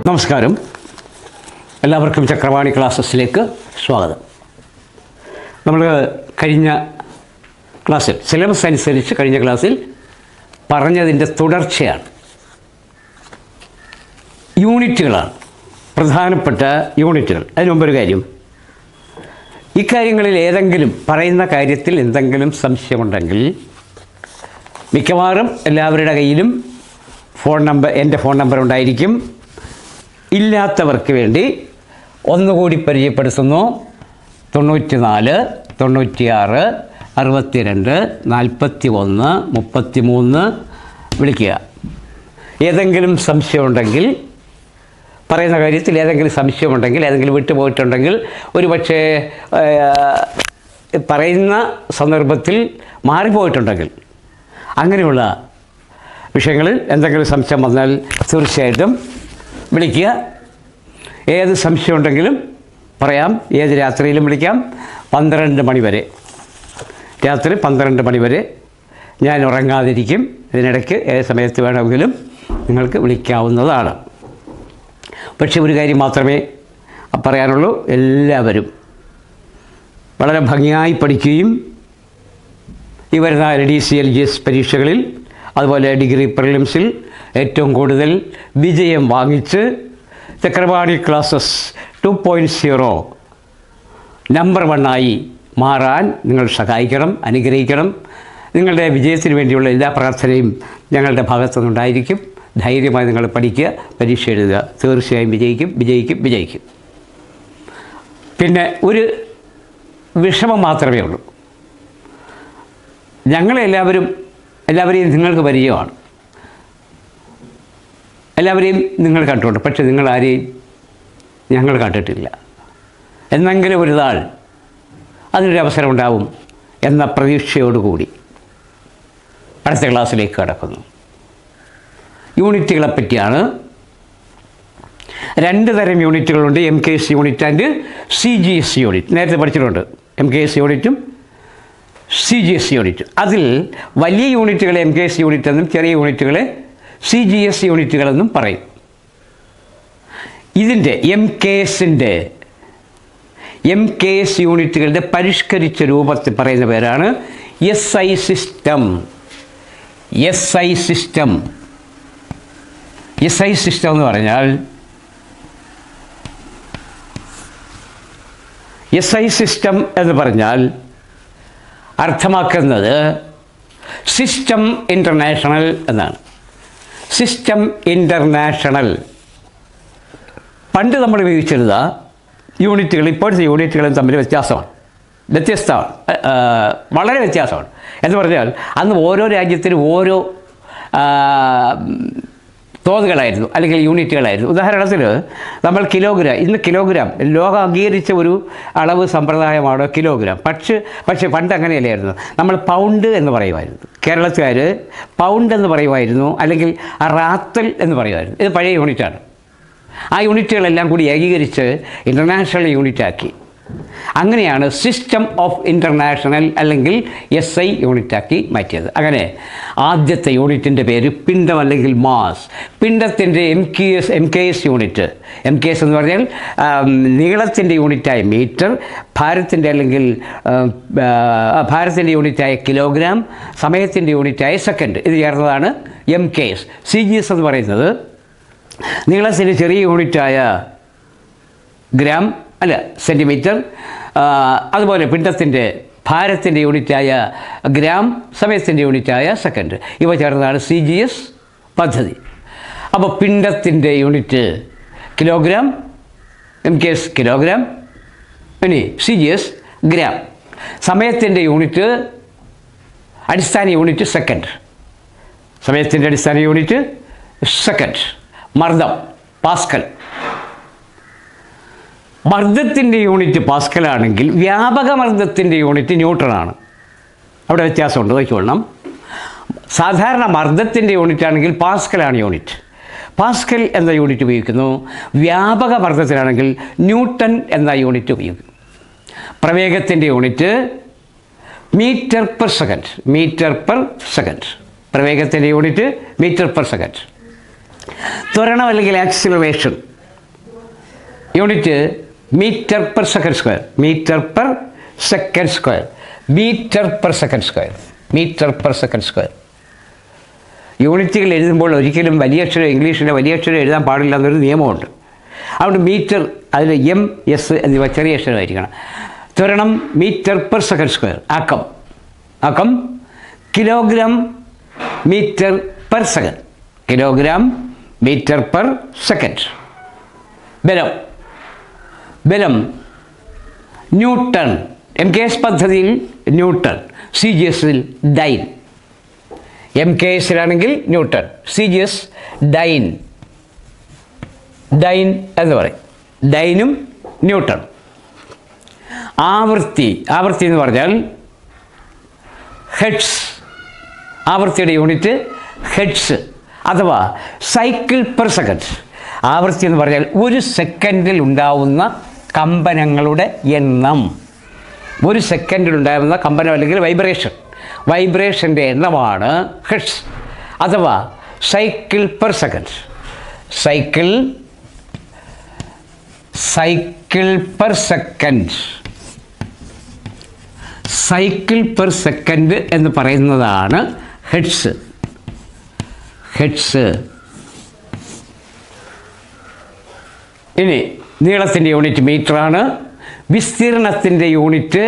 നമസ്കാരം എല്ലാവർക്കും ചക്രവാണി ക്ലാസ്സസിലേക്ക് സ്വാഗതം നമ്മൾ കഴിഞ്ഞ ക്ലാസ്സിൽ സിലബസ് അനുസരിച്ച് കഴിഞ്ഞ ക്ലാസ്സിൽ പറഞ്ഞതിൻ്റെ തുടർച്ചയാണ് യൂണിറ്റുകളാണ് പ്രധാനപ്പെട്ട യൂണിറ്റുകൾ അതിന് മുമ്പൊരു കാര്യം ഇക്കാര്യങ്ങളിൽ ഏതെങ്കിലും പറയുന്ന കാര്യത്തിൽ എന്തെങ്കിലും സംശയമുണ്ടെങ്കിൽ മിക്കവാറും എല്ലാവരുടെ കയ്യിലും ഫോൺ നമ്പർ എൻ്റെ ഫോൺ നമ്പർ ഉണ്ടായിരിക്കും ഇല്ലാത്തവർക്ക് വേണ്ടി ഒന്നുകൂടി പരിചയപ്പെടുത്തുന്നു തൊണ്ണൂറ്റി നാല് തൊണ്ണൂറ്റിയാറ് അറുപത്തിരണ്ട് നാൽപ്പത്തി ഒന്ന് മുപ്പത്തി മൂന്ന് വിളിക്കുക ഏതെങ്കിലും സംശയമുണ്ടെങ്കിൽ പറയുന്ന കാര്യത്തിൽ ഏതെങ്കിലും സംശയമുണ്ടെങ്കിൽ ഏതെങ്കിലും വിട്ടുപോയിട്ടുണ്ടെങ്കിൽ ഒരു പക്ഷേ പറയുന്ന സന്ദർഭത്തിൽ മാറിപ്പോയിട്ടുണ്ടെങ്കിൽ അങ്ങനെയുള്ള വിഷയങ്ങളിൽ എന്തെങ്കിലും സംശയം വന്നാൽ തീർച്ചയായിട്ടും വിളിക്കുക ഏത് സംശയമുണ്ടെങ്കിലും പറയാം ഏത് രാത്രിയിലും വിളിക്കാം പന്ത്രണ്ട് മണി വരെ രാത്രി പന്ത്രണ്ട് മണി വരെ ഞാൻ ഉറങ്ങാതിരിക്കും ഇതിനിടയ്ക്ക് ഏത് സമയത്ത് വേണമെങ്കിലും നിങ്ങൾക്ക് വിളിക്കാവുന്നതാണ് പക്ഷേ ഒരു കാര്യം മാത്രമേ പറയാനുള്ളൂ എല്ലാവരും വളരെ ഭംഗിയായി പഠിക്കുകയും ഈ വരുന്ന L D C L G S പരീക്ഷകളിൽ അതുപോലെ ഡിഗ്രി പ്രിലിംസിൽ ഏറ്റവും കൂടുതൽ വിജയം വാങ്ങിച്ച് Chakravani classes two point zero number വണ്ണായി മാറാൻ നിങ്ങൾ സഹായിക്കണം അനുഗ്രഹിക്കണം നിങ്ങളുടെ വിജയത്തിന് വേണ്ടിയുള്ള എല്ലാ പ്രാർത്ഥനയും ഞങ്ങളുടെ ഭാഗത്തുനിന്നുണ്ടായിരിക്കും ധൈര്യമായി നിങ്ങൾ പഠിക്കുക പരീക്ഷ എഴുതുക തീർച്ചയായും വിജയിക്കും വിജയിക്കും വിജയിക്കും പിന്നെ ഒരു വിഷമം മാത്രമേ ഉള്ളൂ ഞങ്ങളെല്ലാവരും എല്ലാവരെയും നിങ്ങൾക്ക് പരിചയമാണ് എല്ലാവരെയും നിങ്ങൾ കണ്ടിട്ടുണ്ട് പക്ഷെ നിങ്ങൾ ആരെയും ഞങ്ങൾ കണ്ടിട്ടില്ല എന്നെങ്കിലും ഒരു നാൾ അതിനൊരു അവസരം ഉണ്ടാവും എന്ന പ്രതീക്ഷയോടുകൂടി അടുത്ത ക്ലാസ്സിലേക്ക് കടക്കുന്നു യൂണിറ്റുകളെ പറ്റിയാണ് രണ്ട് തരം യൂണിറ്റുകളുണ്ട് M K S unit and C G S unit നേരത്തെ പഠിച്ചിട്ടുണ്ട് എം കെ എസ് യൂണിറ്റും സി ജി എസ് യൂണിറ്റ് അതിൽ വലിയ യൂണിറ്റുകളെ എം കെ എസ് യൂണിറ്റ് എന്നും ചെറിയ യൂണിറ്റുകളെ സി ജി എസ് യൂണിറ്റുകളെന്നും പറയും ഇതിൻ്റെ എം കെ എസിൻ്റെ എം കെ എസ് യൂണിറ്റുകളുടെ പരിഷ്കരിച്ച രൂപത്തിൽ പറയുന്ന പേരാണ് S I system S I system S I system എന്ന് പറഞ്ഞാൽ എസ് ഐ സിസ്റ്റം എന്ന് പറഞ്ഞാൽ അർത്ഥമാക്കുന്നത് സിസ്റ്റം ഇൻ്റർനാഷണൽ എന്നാണ് സിസ്റ്റം ഇൻ്റർനാഷണൽ പണ്ട് നമ്മൾ ഉപയോഗിച്ചിരുന്ന യൂണിറ്റുകൾ ഇപ്പോഴത്തെ യൂണിറ്റുകളും തമ്മിൽ വ്യത്യാസമാണ് വ്യത്യസ്തമാണ് ആ, വളരെ വ്യത്യാസമാണ് എന്ന് പറഞ്ഞാൽ അന്ന് ഓരോ രാജ്യത്തിനും ഓരോ ആ, തോതുകളായിരുന്നു അല്ലെങ്കിൽ യൂണിറ്റുകളായിരുന്നു ഉദാഹരണത്തിന് നമ്മൾ കിലോഗ്രാം ഇന്ന് കിലോഗ്രാം ലോകം അംഗീകരിച്ച ഒരു അളവ് സമ്പ്രദായമാണ് കിലോഗ്രാം പക്ഷേ പക്ഷേ പണ്ട് അങ്ങനെയല്ലായിരുന്നു നമ്മൾ പൗണ്ട് എന്ന് പറയുമായിരുന്നു കേരളത്തുകാർ പൗണ്ട് എന്ന് പറയുമായിരുന്നു അല്ലെങ്കിൽ റാത്തൽ എന്ന് പറയുമായിരുന്നു ഇത് പഴയ യൂണിറ്റാണ് ആ യൂണിറ്റുകളെല്ലാം കൂടി ഏകീകരിച്ച് ഇൻ്റർനാഷണൽ യൂണിറ്റാക്കി അങ്ങനെയാണ് സിസ്റ്റം ഓഫ് ഇൻ്റർനാഷണൽ അല്ലെങ്കിൽ എസ് ഐ യൂണിറ്റാക്കി മാറ്റിയത് അങ്ങനെ ആദ്യത്തെ യൂണിറ്റിൻ്റെ പേര് പിണ്ഡം അല്ലെങ്കിൽ മാസ് പിണ്ഡത്തിൻ്റെ M K S M K S unit M K S എന്ന് പറഞ്ഞാൽ ആം, നീളത്തിൻ്റെ യൂണിറ്റായ മീറ്റർ ഭാരത്തിൻ്റെ അല്ലെങ്കിൽ ആം, ആ, ഭാരത്തിൻ്റെ യൂണിറ്റായ കിലോഗ്രാം സമയത്തിൻ്റെ യൂണിറ്റായ സെക്കൻഡ് ഇത് ചേർന്നതാണ് M K S C G S എന്ന് പറയുന്നത് നീളത്തിൻ്റെ ചെറിയ യൂണിറ്റായ ഗ്രാം അല്ല സെൻറ്റിമീറ്റർ അതുപോലെ പിണ്ഡത്തിൻ്റെ ഭാരത്തിൻ്റെ യൂണിറ്റായ ഗ്രാം സമയത്തിൻ്റെ യൂണിറ്റായ സെക്കൻഡ് ഇവ ചേർന്നതാണ് സി ജി എസ് പദ്ധതി അപ്പോൾ പിണ്ഡത്തിൻ്റെ unit kilogram M K S kilogram ഇനി സി ജി എസ് ഗ്രാം സമയത്തിൻ്റെ യൂണിറ്റ് അടിസ്ഥാന യൂണിറ്റ് സെക്കൻഡ് സമയത്തിൻ്റെ അടിസ്ഥാന യൂണിറ്റ് സെക്കൻഡ് മർദ്ദം പാസ്കൽ മർദ്ദത്തിൻ്റെ യൂണിറ്റ് പാസ്കലാണെങ്കിൽ വ്യാപക മർദ്ദത്തിൻ്റെ യൂണിറ്റ് ന്യൂട്ടണാണ് അവിടെ വ്യത്യാസമുണ്ട് നോക്കിക്കൊള്ളണം സാധാരണ മർദ്ദത്തിൻ്റെ യൂണിറ്റ് ആണെങ്കിൽ പാസ്കലാണ് യൂണിറ്റ് പാസ്കൽ എന്ന യൂണിറ്റ് ഉപയോഗിക്കുന്നു വ്യാപക മർദ്ദത്തിലാണെങ്കിൽ ന്യൂട്ടൺ എന്ന യൂണിറ്റ് ഉപയോഗിക്കുന്നു പ്രവേഗത്തിൻ്റെ unit metre per second metre per second പ്രവേഗത്തിൻ്റെ യൂണിറ്റ് മീറ്റർ പെർ സെക്കൻഡ് ത്വരണം അല്ലെങ്കിൽ acceleration unit metre per second square metre per second square metre per second square metre per second square യൂണിറ്റുകൾ എഴുതുമ്പോൾ ഒരിക്കലും വലിയ അക്ഷരം ഇംഗ്ലീഷിലെ വലിയ അക്ഷരം എഴുതാൻ പാടില്ല എന്നൊരു നിയമമുണ്ട് അതുകൊണ്ട് മീറ്റർ അതിൽ എം എസ് എന്നിവ ചെറിയ അക്ഷരമായിരിക്കണം ത്വരണം മീറ്റർ പെർ സെക്കൻഡ് സ്ക്വയർ ആക്കം ആക്കം kilogram metre per second kilogram metre per second ബലം ബലം ന്യൂട്ടൺ എം കെ എസ് പദ്ധതിയിൽ ന്യൂട്ടൺ സി ജി എസിൽ ഡൈൻ എം കെ എസിലാണെങ്കിൽ newton C G S dyne dyne എന്ന് പറയും ഡൈനും ന്യൂട്ടൺ ആവൃത്തി ആവൃത്തി എന്ന് പറഞ്ഞാൽ ഹെഡ്സ് ആവൃത്തിയുടെ യൂണിറ്റ് ഹെഡ്സ് അഥവാ സൈക്കിൾ പെർ സെക്കൻഡ് ആവൃത്തി എന്ന് പറഞ്ഞാൽ ഒരു സെക്കൻഡിൽ ഉണ്ടാവുന്ന കമ്പനങ്ങളുടെ എണ്ണം ഒരു സെക്കൻഡിൽ ഉണ്ടാകുന്ന കമ്പനം അല്ലെങ്കിൽ വൈബ്രേഷൻ വൈബ്രേഷൻ്റെ എണ്ണമാണ് ഹെഡ്സ് അഥവാ cycle per second cycle cycle per second cycle per second എന്ന് പറയുന്നതാണ് ഹെഡ്സ് ഹെഡ്സ് ഇനി നീളത്തിൻ്റെ യൂണിറ്റ് മീറ്ററാണ് വിസ്തീർണത്തിൻ്റെ unit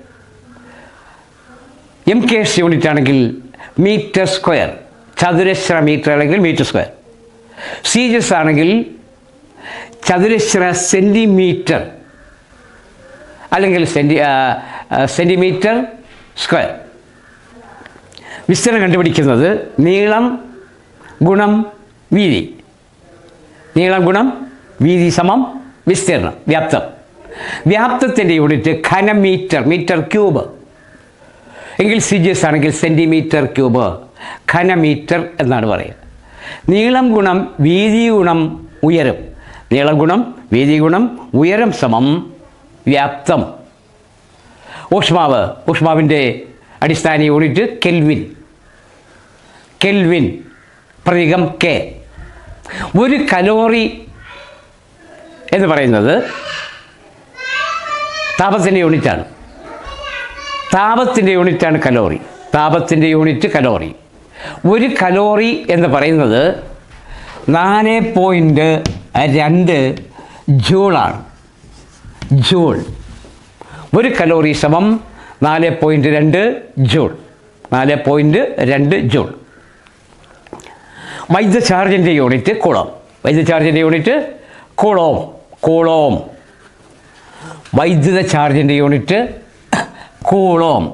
M K S unit ആണെങ്കിൽ മീറ്റർ സ്ക്വയർ ചതുരശ്ര മീറ്റർ അല്ലെങ്കിൽ മീറ്റർ സ്ക്വയർ സീജസ് ആണെങ്കിൽ ചതുരശ്ര സെൻറ്റിമീറ്റർ അല്ലെങ്കിൽ സെൻറ്റി സെൻറ്റിമീറ്റർ സ്ക്വയർ വിസ്തീർണം കണ്ടുപിടിക്കുന്നത് നീളം ഗുണം വീതി നീളം ഗുണം വീതി സമം വിസ്തീർണം വ്യാപ്തം വ്യാപ്തത്തിൻ്റെ യൂണിറ്റ് ഘനമീറ്റർ മീറ്റർ ക്യൂബ് എങ്കിൽ സി ജി എസ് ആണെങ്കിൽ സെൻറ്റിമീറ്റർ ക്യൂബ് ഘനമീറ്റർ എന്നാണ് പറയുക നീളം ഗുണം വീതി ഗുണം ഉയരം നീളം ഗുണം വീതി ഗുണം ഉയരം സമം വ്യാപ്തം ഊഷ്മാവ് ഊഷ്മാവിൻ്റെ അടിസ്ഥാന യൂണിറ്റ് കെൽവിൻ കെൽവിൻ പ്രതീകം കെ ഒരു കലോറി എന്ന് പറയുന്നത് താപത്തിൻ്റെ യൂണിറ്റാണ് താപത്തിൻ്റെ യൂണിറ്റാണ് കലോറി താപത്തിൻ്റെ യൂണിറ്റ് കലോറി ഒരു കലോറി എന്ന് പറയുന്നത് നാല് പോയിൻറ്റ് രണ്ട് ജൂളാണ് ജൂൾ ഒരു കലോറി സമം നാല് പോയിൻറ്റ് രണ്ട് ജൂൾ നാല് പോയിൻറ്റ് രണ്ട് ജൂൾ വൈദ്യുത ചാർജിൻ്റെ യൂണിറ്റ് കുളം വൈദ്യുത ചാർജിൻ്റെ യൂണിറ്റ് കുളോം കൂളോം വൈദ്യുത ചാർജിൻ്റെ യൂണിറ്റ് കൂളോം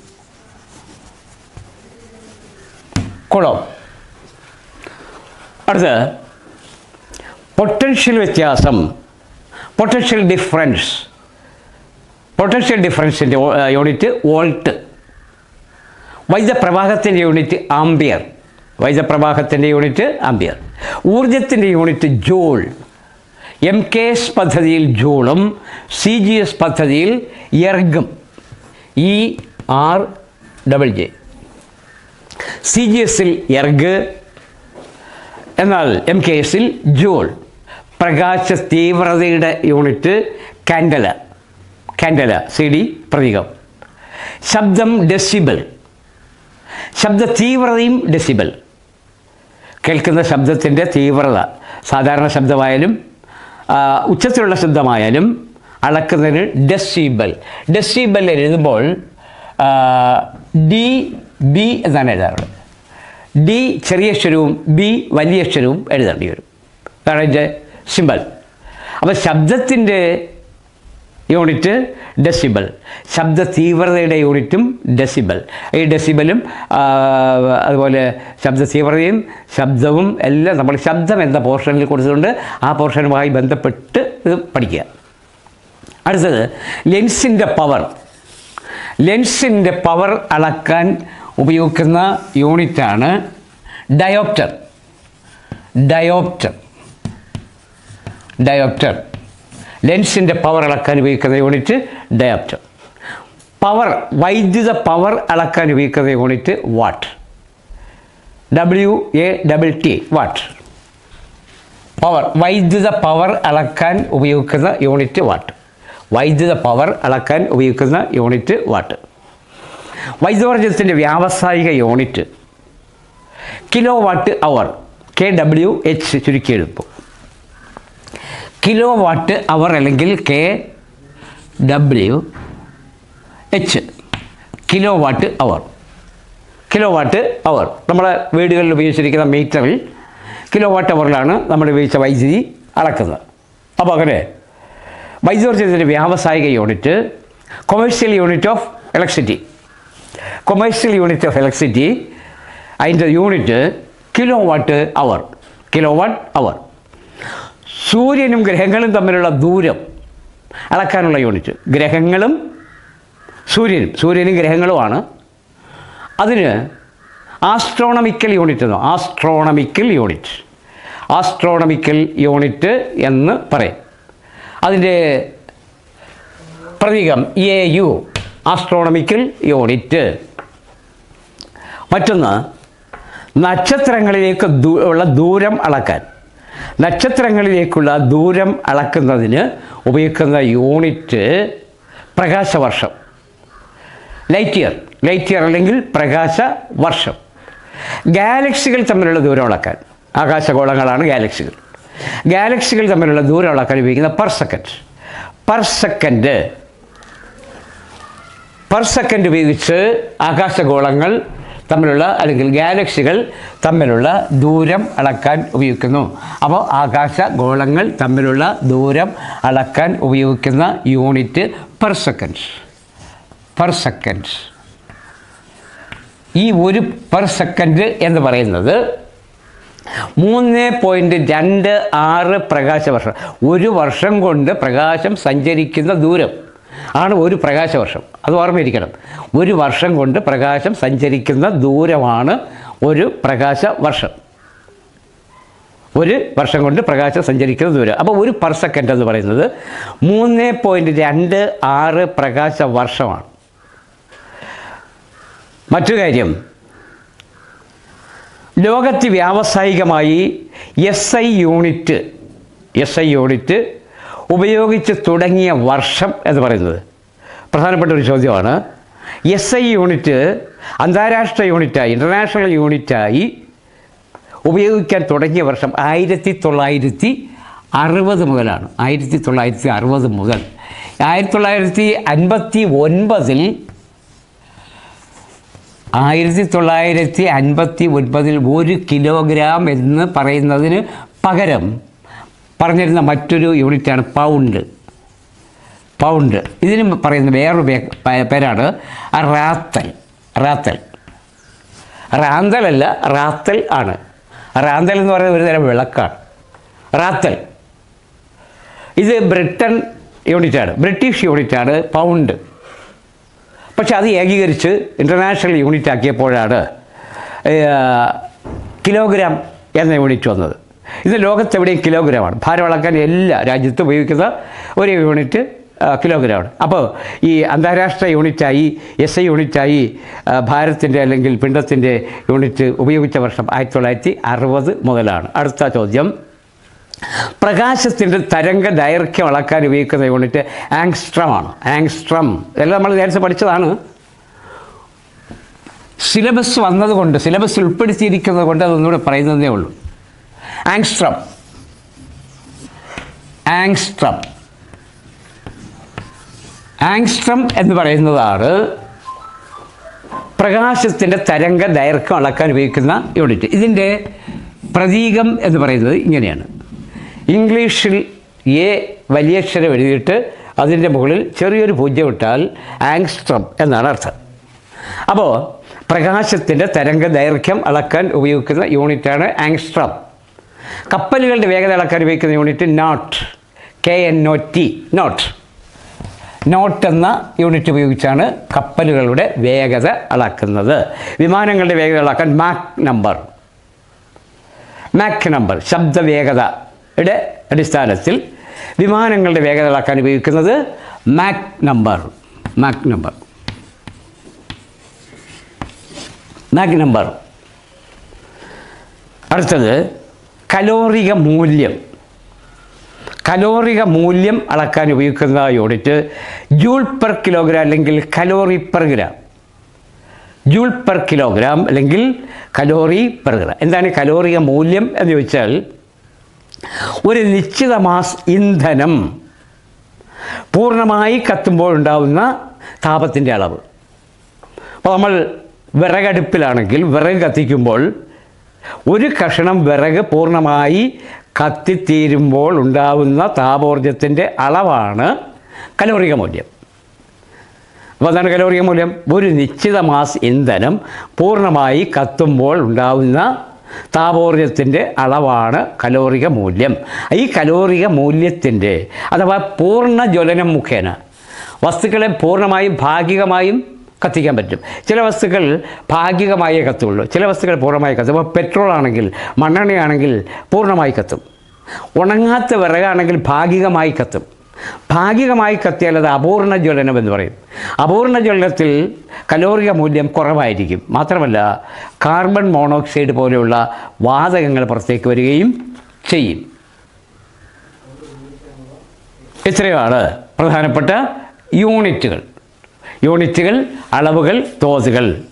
കുളം അടുത്ത് പൊട്ടൻഷ്യൽ വ്യത്യാസം പൊട്ടൻഷ്യൽ ഡിഫറൻസ് പൊട്ടൻഷ്യൽ ഡിഫറൻസിൻ്റെ യൂണിറ്റ് വോൾട്ട് വൈദ്യുത പ്രവാഹത്തിൻ്റെ യൂണിറ്റ് ആംബിയർ വൈദ്യുത പ്രവാഹത്തിൻ്റെ യൂണിറ്റ് ആംബിയർ ഊർജത്തിൻ്റെ unit joule M K S പദ്ധതിയിൽ ജൂളും സി ജി എസ് പദ്ധതിയിൽ എർഗും E R double J C G എസിൽ എർഗ് എന്നാൽ എം കെ എസിൽ ജൂൾ പ്രകാശ തീവ്രതയുടെ unit candela candela C D പ്രതീകം ശബ്ദം ഡെസിബൽ ശബ്ദ തീവ്രതയും ഡെസിബൽ കേൾക്കുന്ന ശബ്ദത്തിൻ്റെ തീവ്രത സാധാരണ ശബ്ദമായാലും ആ, ഉച്ചത്തിലുള്ള ശബ്ദമായാലും അളക്കുന്നതിന് ഡെസിബൽ ഡെസിബൽ എഴുതുമ്പോൾ ഡി ബി എന്നാണ് എഴുതാറുള്ളത് ഡി ചെറിയ അക്ഷരവും ബി വലിയ അക്ഷരവും എഴുതേണ്ടി വരും അതാണ് ഇതിൻ്റെ സിമ്പൽ അപ്പോൾ ശബ്ദത്തിൻ്റെ യൂണിറ്റ് ഡെസിബൽ ശബ്ദ തീവ്രതയുടെ യൂണിറ്റും ഡെസിബൽ ഈ ഡെസിബലും ആ, അതുപോലെ ശബ്ദ തീവ്രതയും ശബ്ദവും എല്ലാം നമ്മൾ ശബ്ദം എന്ന പോർഷനിൽ കൊടുത്തുകൊണ്ട് ആ പോർഷനുമായി ബന്ധപ്പെട്ട് ഇത് പഠിക്കുക അടുത്തത് ലെൻസിൻ്റെ പവർ ലെൻസിൻ്റെ പവർ അളക്കാൻ ഉപയോഗിക്കുന്ന യൂണിറ്റാണ് ഡയോപ്റ്റർ ഡയോപ്റ്റർ ഡയോപ്റ്റർ ലെൻസിൻ്റെ പവർ അളക്കാൻ ഉപയോഗിക്കുന്ന യൂണിറ്റ് ഡയോപ്റ്റർ പവർ വൈദ്യുത പവർ അളക്കാൻ ഉപയോഗിക്കുന്ന unit watt W A double T watt power വൈദ്യുത പവർ അളക്കാൻ ഉപയോഗിക്കുന്ന യൂണിറ്റ് വാട്ട് വൈദ്യുത പവർ അളക്കാൻ ഉപയോഗിക്കുന്ന യൂണിറ്റ് വാട്ട് വൈദ്യോർജ്ജത്തിൻ്റെ വ്യാവസായിക unit kilowatt hour K W H ചുരുക്കി എഴുതുമ്പോൾ കിലോ വാട്ട് അവർ അല്ലെങ്കിൽ K W H kilowatt hour kilowatt hour നമ്മളെ വീടുകളിൽ ഉപയോഗിച്ചിരിക്കുന്ന മീറ്ററിൽ കിലോ വാട്ട് അവറിലാണ് നമ്മൾ ഉപയോഗിച്ച വൈദ്യുതി അളക്കുന്നത് അപ്പോൾ അങ്ങനെ വൈദ്യോർജ്ജത്തിൻ്റെ വ്യാവസായിക unit commercial unit of electricity commercial unit of electricity അതിൻ്റെ unit kilowatt hour kilowatt hour സൂര്യനും ഗ്രഹങ്ങളും തമ്മിലുള്ള ദൂരം അളക്കാനുള്ള യൂണിറ്റ് ഗ്രഹങ്ങളും സൂര്യനും സൂര്യനും ഗ്രഹങ്ങളുമാണ് അതിന് ആസ്ട്രോണമിക്കൽ യൂണിറ്റ് എന്നോ ആസ്ട്രോണമിക്കൽ യൂണിറ്റ് ആസ്ട്രോണമിക്കൽ യൂണിറ്റ് എന്ന് പറയും അതിൻ്റെ പ്രതീകം എ യു ആസ്ട്രോണമിക്കൽ യൂണിറ്റ് മറ്റൊന്ന് നക്ഷത്രങ്ങളിലേക്ക് ദൂ- ഉള്ള ദൂരം അളക്കാൻ നക്ഷത്രങ്ങളിലേക്കുള്ള ദൂരം അളക്കുന്നതിന് ഉപയോഗിക്കുന്ന യൂണിറ്റ് പ്രകാശവർഷം ലൈറ്റ് ഇയർ ലൈറ്റ് ഇയർ അല്ലെങ്കിൽ പ്രകാശ വർഷം ഗാലക്സികൾ തമ്മിലുള്ള ദൂരം അളക്കാൻ ആകാശഗോളങ്ങളാണ് ഗാലക്സികൾ ഗാലക്സികൾ തമ്മിലുള്ള ദൂരം അളക്കാൻ ഉപയോഗിക്കുന്ന per second per second per second ഉപയോഗിച്ച് ആകാശഗോളങ്ങൾ തമ്മിലുള്ള അല്ലെങ്കിൽ ഗാലക്സികൾ തമ്മിലുള്ള ദൂരം അളക്കാൻ ഉപയോഗിക്കുന്നു അപ്പോൾ ആകാശഗോളങ്ങൾ തമ്മിലുള്ള ദൂരം അളക്കാൻ ഉപയോഗിക്കുന്ന unit per second per second ഈ ഒരു പെർ സെക്കൻഡ് എന്ന് പറയുന്നത് മൂന്ന് പോയിൻറ്റ് രണ്ട് ആറ് പ്രകാശവർഷം ഒരു വർഷം കൊണ്ട് പ്രകാശം സഞ്ചരിക്കുന്ന ദൂരം ആണ് ഒരു പ്രകാശവർഷം അത് ഓർമ്മയിരിക്കണം ഒരു വർഷം കൊണ്ട് പ്രകാശം സഞ്ചരിക്കുന്ന ദൂരമാണ് ഒരു പ്രകാശ വർഷം ഒരു വർഷം കൊണ്ട് പ്രകാശം സഞ്ചരിക്കുന്ന ദൂരം അപ്പോൾ ഒരു പെർ സെക്കൻഡ് എന്ന് പറയുന്നത് മൂന്ന് പോയിൻറ്റ് രണ്ട് ആറ് പ്രകാശ വർഷമാണ് മറ്റു കാര്യം ലോകത്ത് വ്യാവസായികമായി S I unit S I unit ഉപയോഗിച്ച് തുടങ്ങിയ വർഷം എന്ന് പറയുന്നത് പ്രധാനപ്പെട്ട ഒരു ചോദ്യമാണ് എസ് ഐ യൂണിറ്റ് അന്താരാഷ്ട്ര യൂണിറ്റായി ഇൻ്റർനാഷണൽ യൂണിറ്റായി ഉപയോഗിക്കാൻ തുടങ്ങിയ വർഷം ആയിരത്തി തൊള്ളായിരത്തി അറുപത് മുതലാണ് ആയിരത്തി തൊള്ളായിരത്തി അറുപത് മുതൽ ആയിരത്തി തൊള്ളായിരത്തി അൻപത്തി ഒൻപതിൽ ആയിരത്തി തൊള്ളായിരത്തി അൻപത്തി ഒൻപതിൽ ഒരു കിലോഗ്രാം എന്ന് പറയുന്നതിന് പകരം പറഞ്ഞിരുന്ന മറ്റൊരു യൂണിറ്റാണ് പൗണ്ട് പൗണ്ട് ഇതിന് പറയുന്ന വേറൊരു പേ- പേ- പേരാണ് റാത്തൽ റാത്തൽ റാന്തലല്ല റാത്തൽ ആണ് റാന്തൽ എന്ന് പറയുന്നത് ഒരു തരം വിളക്കാണ് റാത്തൽ ഇത് ബ്രിട്ടൻ യൂണിറ്റാണ് ബ്രിട്ടീഷ് യൂണിറ്റാണ് പൗണ്ട് പക്ഷെ അത് ഏകീകരിച്ച് ഇൻ്റർനാഷണൽ യൂണിറ്റ് ആക്കിയപ്പോഴാണ് ഏഹ്, കിലോഗ്രാം എന്ന യൂണിറ്റ് വന്നത് ഇത് ലോകത്തെവിടെയും കിലോഗ്രാമാണ് ഭാരം അളക്കാൻ എല്ലാ രാജ്യത്തും ഉപയോഗിക്കുന്ന ഒരു യൂണിറ്റ് ആ, കിലോഗ്രാമാണ് അപ്പോൾ ഈ അന്താരാഷ്ട്ര യൂണിറ്റായി എസ് ഐ യൂണിറ്റായി ആ, ഭാരത്തിൻ്റെ അല്ലെങ്കിൽ പിണ്ടത്തിൻ്റെ യൂണിറ്റ് ഉപയോഗിച്ച വർഷം ആയിരത്തി തൊള്ളായിരത്തി അറുപത് മുതലാണ് അടുത്ത ചോദ്യം പ്രകാശത്തിൻ്റെ തരംഗ ദൈർഘ്യം അളക്കാൻ ഉപയോഗിക്കുന്ന യൂണിറ്റ് ആങ്സ്ട്രമാണ് ആങ്സ്ട്രം ഇതെല്ലാം നമ്മൾ നേരത്തെ പഠിച്ചതാണ് സിലബസ് വന്നതുകൊണ്ട് സിലബസ് ഉൾപ്പെടുത്തിയിരിക്കുന്നത് കൊണ്ട് അതൊന്നുകൂടെ പറയുന്നതേ ഉള്ളൂ ആങ്സ്ട്രം ആങ്സ്ട്രം ആങ്സ്ട്രം എന്ന് പറയുന്നതാണ് പ്രകാശത്തിൻ്റെ തരംഗ ദൈർഘ്യം അളക്കാൻ ഉപയോഗിക്കുന്ന യൂണിറ്റ് ഇതിൻ്റെ പ്രതീകം എന്ന് പറയുന്നത് ഇങ്ങനെയാണ് ഇംഗ്ലീഷിൽ എ വലിയക്ഷരം എഴുതിയിട്ട് അതിൻ്റെ മുകളിൽ ചെറിയൊരു പൂജ്യം ഇട്ടാൽ ആങ്സ്ട്രം എന്നാണ് അർത്ഥം അപ്പോൾ പ്രകാശത്തിൻ്റെ തരംഗ ദൈർഘ്യം അളക്കാൻ ഉപയോഗിക്കുന്ന യൂണിറ്റാണ് ആങ്സ്ട്രം കപ്പലുകളുടെ വേഗത അളക്കാൻ ഉപയോഗിക്കുന്ന unit knot K N O T knot knot എന്ന യൂണിറ്റ് ഉപയോഗിച്ചാണ് കപ്പലുകളുടെ വേഗത അളക്കുന്നത് വിമാനങ്ങളുടെ വേഗത അളക്കാൻ മാക് നമ്പർ മാക് നമ്പർ ശബ്ദവേഗതയുടെ അടിസ്ഥാനത്തിൽ വിമാനങ്ങളുടെ വേഗത അളക്കാൻ ഉപയോഗിക്കുന്നത് Mach number Mach number Mach number അടുത്തത് കലോറിക മൂല്യം കലോറിക മൂല്യം അളക്കാൻ ഉപയോഗിക്കുന്ന യൂണിറ്റ് ജൂൾ പെർ കിലോഗ്രാം അല്ലെങ്കിൽ calorie per gram joule per kilogram അല്ലെങ്കിൽ കലോറി പെർ ഗ്രാം എന്താണ് കലോറിക മൂല്യം എന്ന് ചോദിച്ചാൽ ഒരു നിശ്ചിത മാസ് ഇന്ധനം പൂർണ്ണമായി കത്തുമ്പോൾ ഉണ്ടാവുന്ന താപത്തിൻ്റെ അളവ് അപ്പോൾ നമ്മൾ വിറകടുപ്പിലാണെങ്കിൽ വിറക് കത്തിക്കുമ്പോൾ ഒരു കഷണം വിറക് പൂർണ്ണമായി കത്തിത്തീരുമ്പോൾ ഉണ്ടാവുന്ന താപോർജ്ജത്തിൻ്റെ അളവാണ് കലോറിക മൂല്യം അപ്പോൾ അതാണ് കലോറിക മൂല്യം ഒരു നിശ്ചിത മാസ് ഇന്ധനം പൂർണ്ണമായി കത്തുമ്പോൾ ഉണ്ടാവുന്ന താപോർജ്ജത്തിൻ്റെ അളവാണ് കലോറിക മൂല്യം ഈ കലോറിക മൂല്യത്തിൻ്റെ അഥവാ പൂർണ്ണ ജ്വലനം മുഖേന വസ്തുക്കളെ പൂർണ്ണമായും ഭാഗികമായും കത്തിക്കാൻ പറ്റും ചില വസ്തുക്കൾ ഭാഗികമായേ കത്തുള്ളൂ ചില വസ്തുക്കൾ പൂർണ്ണമായി കത്തും ഇപ്പോൾ പെട്രോൾ ആണെങ്കിൽ മണ്ണെണ്ണയാണെങ്കിൽ പൂർണ്ണമായി കത്തും ഉണങ്ങാത്ത വിറകാണെങ്കിൽ ഭാഗികമായി കത്തും ഭാഗികമായി കത്തിയാൽ അത് അപൂർണ ജ്വലനം എന്ന് പറയും അപൂർണ ജ്വലനത്തിൽ കലോറിക മൂല്യം കുറവായിരിക്കും മാത്രമല്ല കാർബൺ മോണോക്സൈഡ് പോലെയുള്ള വാതകങ്ങൾ പുറത്തേക്ക് വരികയും ചെയ്യും ഇത്രയുമാണ് പ്രധാനപ്പെട്ട യൂണിറ്റുകൾ യൂണിറ്റുകൾ അളവുകൾ തോതുകൾ